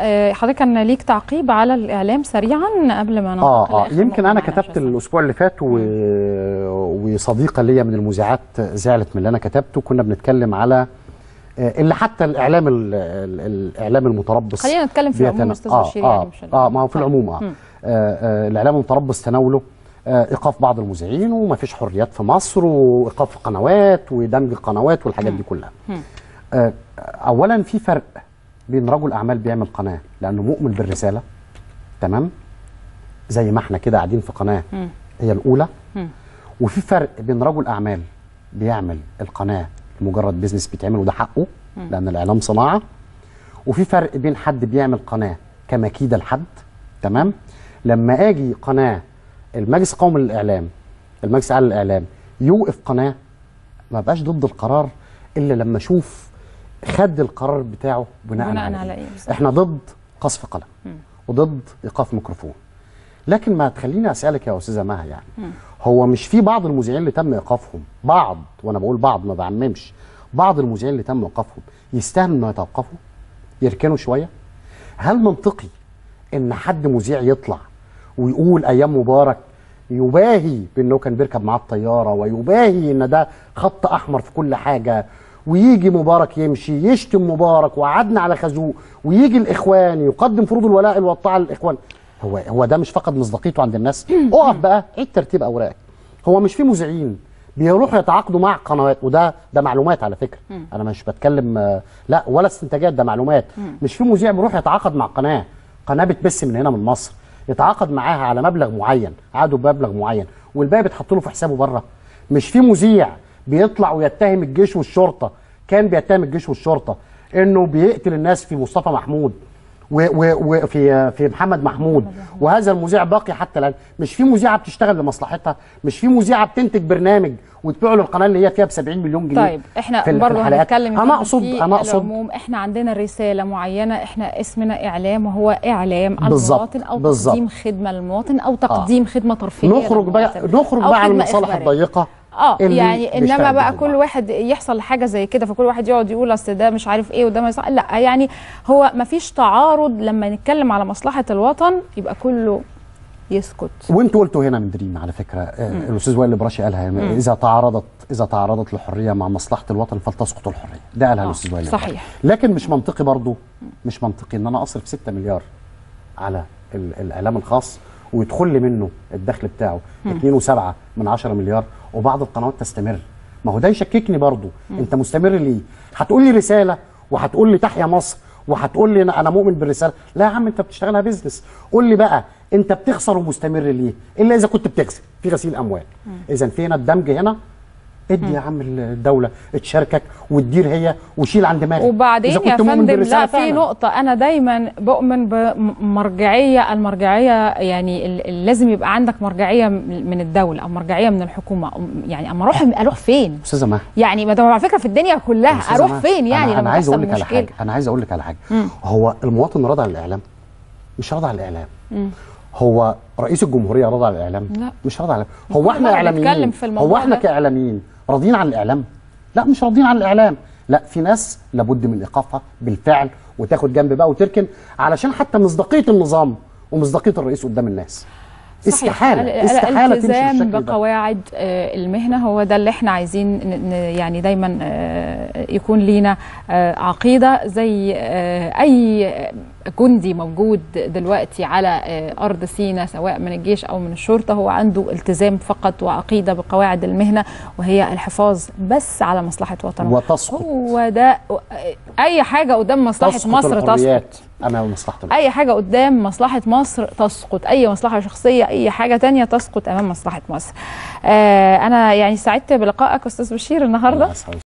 آه، حضرتك كان ليك تعقيب على الاعلام سريعا قبل ما ننتقل اه اه لآخر يمكن نقطة انا معنا كتبت عشان الاسبوع اللي فات و... وصديقه ليا من المذيعات زعلت من اللي انا كتبته كنا بنتكلم على آه، اللي حتى الاعلام ال... ال... الاعلام المتربص خلينا نتكلم في العموم بيتنا- يا استاذ آه بشير آه يعني مش اه ما هو في طيب. العموم اه, مم. آه, آه الاعلام المتربص تناوله آه ايقاف بعض المذيعين ومفيش حريات في مصر وايقاف قنوات ودمج قنوات والحاجات دي كلها مم. آه اولا في فرق بين رجل اعمال بيعمل قناه لانه مؤمن بالرساله تمام زي ما احنا كده قاعدين في قناه مم. هي الاولى مم. وفي فرق بين رجل اعمال بيعمل القناه لمجرد بيزنس بيتعمل وده حقه لان الاعلام صناعه وفي فرق بين حد بيعمل قناه كمكيده لحد تمام لما اجي قناه المجلس القومي للاعلام المجلس الاعلى للاعلام يوقف قناه ما بقاش ضد القرار الا لما اشوف خد القرار بتاعه بناء, بناء على, على إيه؟ إيه بالظبط؟ احنا ضد قصف قلم وضد ايقاف ميكروفون لكن ما تخليني اسالك يا استاذه مها يعني هو مش في بعض المذيعين اللي تم ايقافهم بعض وانا بقول بعض ما بعممش بعض المذيعين اللي تم ايقافهم يستاهلوا انه يتوقفوا يركنوا شويه هل منطقي ان حد مذيع يطلع ويقول ايام مبارك يباهي بانه كان بيركب معاه الطياره ويباهي ان ده خط احمر في كل حاجه ويجي مبارك يمشي يشتم مبارك وقعدنا على خازوق ويجي الاخوان يقدم فروض الولاء والطاعه للاخوان هو هو ده مش فقد مصداقيته عند الناس اقف بقى عيد ترتيب اوراقك هو مش في مذيعين بيروحوا يتعاقدوا مع قنوات وده ده معلومات على فكره انا مش بتكلم آه، لا ولا استنتاجات ده معلومات مش في مذيع بيروح يتعاقد مع قناه قناه بتبث من هنا من مصر يتعاقد معاها على مبلغ معين عقده بمبلغ معين والباقي بيتحط له في حسابه بره مش في مذيع بيطلع ويتهم الجيش والشرطه كان بيتهم الجيش والشرطه انه بيقتل الناس في مصطفى محمود و- و- وفي في محمد محمود وهذا المذيع باقي حتى الان مش في مذيعه بتشتغل لمصلحتها مش في مذيعه بتنتج برنامج وتبيعه للقناه اللي هي فيها ب 70 مليون جنيه طيب احنا في ال- في برضه الحلقات. هنتكلم انا اقصد في انا اقصد العموم احنا عندنا رساله معينه احنا اسمنا اعلام وهو اعلام بالظبط، المواطن او بالظبط. تقديم خدمه للمواطن او تقديم خدمه ترفيهيه نخرج بقى للمواطن، نخرج أو بقى عن خدمة المصالح إخبارية. الضيقه اه اللي يعني انما بيشتغل بقى بيها كل البعض. واحد يحصل حاجه زي كده فكل واحد يقعد يقول اصل ده مش عارف ايه وده ما يصح لا يعني هو ما فيش تعارض لما نتكلم على مصلحه الوطن يبقى كله يسكت وانتوا قلتوا هنا من دريم على فكره آه، الاستاذ وائل البراشي قالها هنا اذا تعارضت اذا تعارضت الحريه مع مصلحه الوطن فلتسقط الحريه ده قالها آه، الاستاذ وائل صحيح. البراشي. لكن مش منطقي برضو مش منطقي ان انا اصرف 6 مليار على ال- الاعلام الخاص ويدخل لي منه الدخل بتاعه 2.7 من 10 مليار وبعض القنوات تستمر ما هو ده يشككني برضو انت مستمر ليه هتقول لي رساله وهتقول لي تحيا مصر وهتقول لي انا أنا مؤمن بالرساله لا يا عم انت بتشتغلها بيزنس قول لي بقى انت بتخسر ومستمر ليه الا اذا كنت بتكسب في غسيل اموال اذا في هنا الدمج هنا ادي يا عم الدوله تشاركك وتدير هي وشيل عن دماغك وبعدين إذا يا كنت مؤمن فندم بالرسالة لا في فعلاً. نقطة أنا دايما بؤمن بمرجعية المرجعية يعني ال- ال- لازم يبقى عندك مرجعية من الدولة أو مرجعية من الحكومة يعني أما أروح أروح فين؟ استاذه مها يعني ما ده على فكرة في الدنيا كلها أستاذة أروح مها، فين يعني انا, أنا لما عايز اقول تحصل لك على مشكلة؟ حاجه انا عايز اقول لك على حاجه هو المواطن راضي على الاعلام مش راضي على الاعلام هو رئيس الجمهوريه راضي على الاعلام لا. مش راضي على هو كل احنا مرة اعلاميين بنتكلم في الموضوع هو احنا ده. كاعلاميين راضيين عن الاعلام لا مش راضيين عن الاعلام لا في ناس لابد من ايقافها بالفعل وتاخد جنب بقى وتركن علشان حتى مصداقيه النظام ومصداقيه الرئيس قدام الناس صحيح. استحاله ال- استحاله تمشي الالتزام بالشكل ده بقواعد آه، المهنه هو ده اللي احنا عايزين ن- ن- يعني دايما آه، يكون لينا آه، عقيده زي آه، اي جندي موجود دلوقتي على آه، ارض سينا سواء من الجيش او من الشرطه هو عنده التزام فقط وعقيده بقواعد المهنه وهي الحفاظ بس على مصلحه وطنه وتسقط هو ده اي حاجه قدام مصلحه تسقط مصر تسقط الحريات امام مصلحه الوطن. اي حاجه قدام مصلحه مصر تسقط اي مصلحه شخصيه اي حاجه تانية تسقط امام مصلحه مصر آه انا يعني سعدت بلقائك استاذ بشير النهارده الله يسعدك.